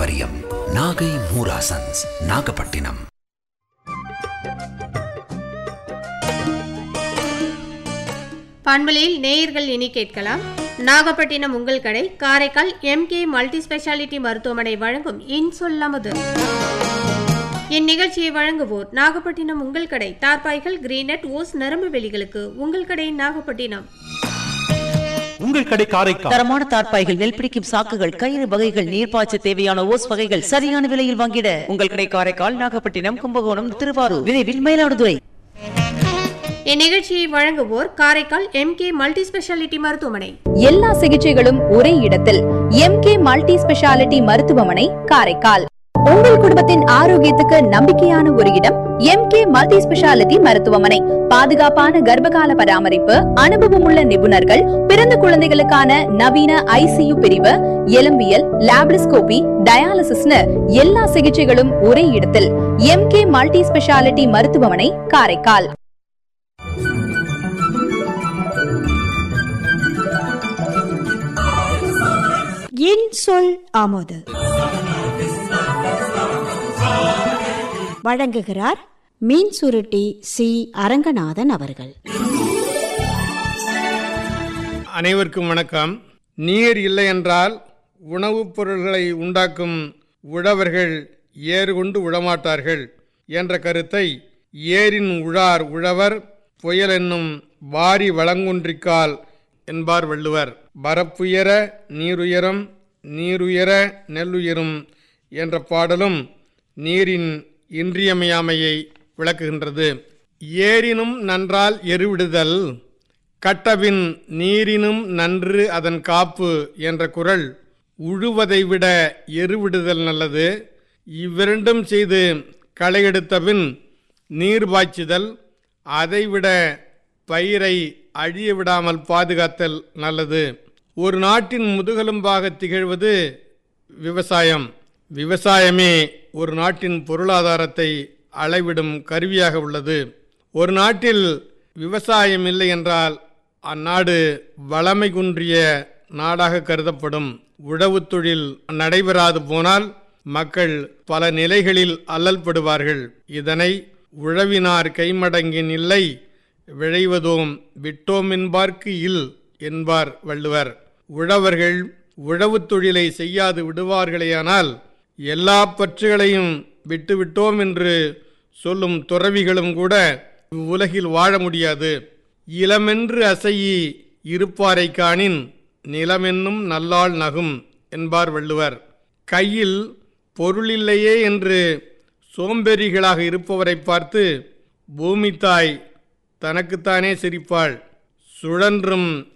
பாரம்பரியம் நாகை மூராசன்ஸ் நாகப்பட்டினம் பண்பலையில் நேயர்கள் இனி கேட்கலாம் நாகப்பட்டினம் உங்கள் கடை காரைக்கால் எம்கே மல்டி ஸ்பெஷாலிட்டி மருத்துவமனை வழங்கும் இன்சொல்லமுது இந்நிகழ்ச்சியை வழங்குவோர் நாகப்பட்டினம் உங்கள் கடை தார்பாய்கள் கிரீனட் ஓஸ் நரம்பு வெளிகளுக்கு உங்கள் கடை நாகப்பட்டினம் உங்கள் கடை காரைக்கால் தரமான தார்ப்பாய்கள் நெல் பிடிக்கும் சாக்குகள் கயிறு வகைகள் நீர்ப்பாய்ச்ச தேவையான ஓஸ் வகைகள் சரியான விலையில் வாங்கிட உங்கள் கடை காரைக்கால் நாகப்பட்டினம் கும்பகோணம் திருவாரூர் விரைவில் மயிலாடுதுறை இந்நிகழ்ச்சியை வழங்குவோர் காரைக்கால் எம்கே மல்டி ஸ்பெஷாலிட்டி மருத்துவமனை எல்லா சிகிச்சைகளும் ஒரே இடத்தில் எம்கே மல்டி ஸ்பெஷாலிட்டி மருத்துவமனை காரைக்கால் உங்கள் குடும்பத்தின் ஆரோக்கியத்துக்கு நம்பிக்கையான ஒரு இடம் எம்கே மல்டி ஸ்பெஷாலிட்டி மருத்துவமனை பாதுகாப்பான கர்ப்பகால பராமரிப்பு அனுபவமுள்ள நிபுணர்கள் பிறந்த குழந்தைகளுக்கான நவீன ஐசியு பிரிவு எலும்பியல் லாப்ரிஸ்கோபி டயாலிசிஸ்னு எல்லா சிகிச்சைகளும் ஒரே இடத்தில் எம்கே மல்டி ஸ்பெஷாலிட்டி மருத்துவமனை காரைக்கால் என் சொல் ஆமோது வழங்குகிறார் மீன் சுருட்டி சி அரங்கநாதன் அவர்கள் அனைவருக்கும் வணக்கம் நீர் இல்லை என்றால் உணவுப் பொருள்களை உண்டாக்கும் உழவர்கள் ஏறு கொண்டு உழமாட்டார்கள் என்ற கருத்தை ஏரின் உழார் உழவர் புயல் என்னும் வாரி வளங்குன்றிக்கால் என்பார் வள்ளுவர் பரப்புயர நீருயரம் நீருயர நெல்லுயரும் என்ற பாடலும் நீரின் இன்றியமையாமையை விளக்குகின்றது ஏரினும் நன்றால் எருவிடுதல் கட்டபின் நீரினும் நன்று அதன் காப்பு என்ற குரல் உழுவதை விட எருவிடுதல் நல்லது இவ்விரண்டும் செய்து களையெடுத்தபின் நீர் பாய்ச்சுதல் அதைவிட பயிரை அழிய விடாமல் பாதுகாத்தல் நல்லது ஒரு நாட்டின் முதுகெலும்பாக திகழ்வது விவசாயம் விவசாயமே ஒரு நாட்டின் பொருளாதாரத்தை அளவிடும் கருவியாக உள்ளது ஒரு நாட்டில் விவசாயம் இல்லை என்றால் அந்நாடு வளமை குன்றிய நாடாக கருதப்படும் உழவுத் தொழில் நடைபெறாது போனால் மக்கள் பல நிலைகளில் அல்லல்படுவார்கள் இதனை உழவினார் கைமடங்கின் இல்லை விழைவதோம் விட்டோம் என்பார்க்கு இல் என்பார் வள்ளுவர் உழவர்கள் உழவுத் தொழிலை செய்யாது விடுவார்களேயானால் எல்லா பற்றுகளையும் விட்டுவிட்டோம் என்று சொல்லும் துறவிகளும் கூட உலகில் வாழ முடியாது இளமென்று அசையி இருப்பாரை காணின் நிலமென்னும் நல்லாள் நகும் என்பார் வள்ளுவர் கையில் பொருளில்லையே என்று சோம்பேறிகளாக இருப்பவரை பார்த்து பூமி தாய் தனக்குத்தானே சிரிப்பாள் சுழன்றும்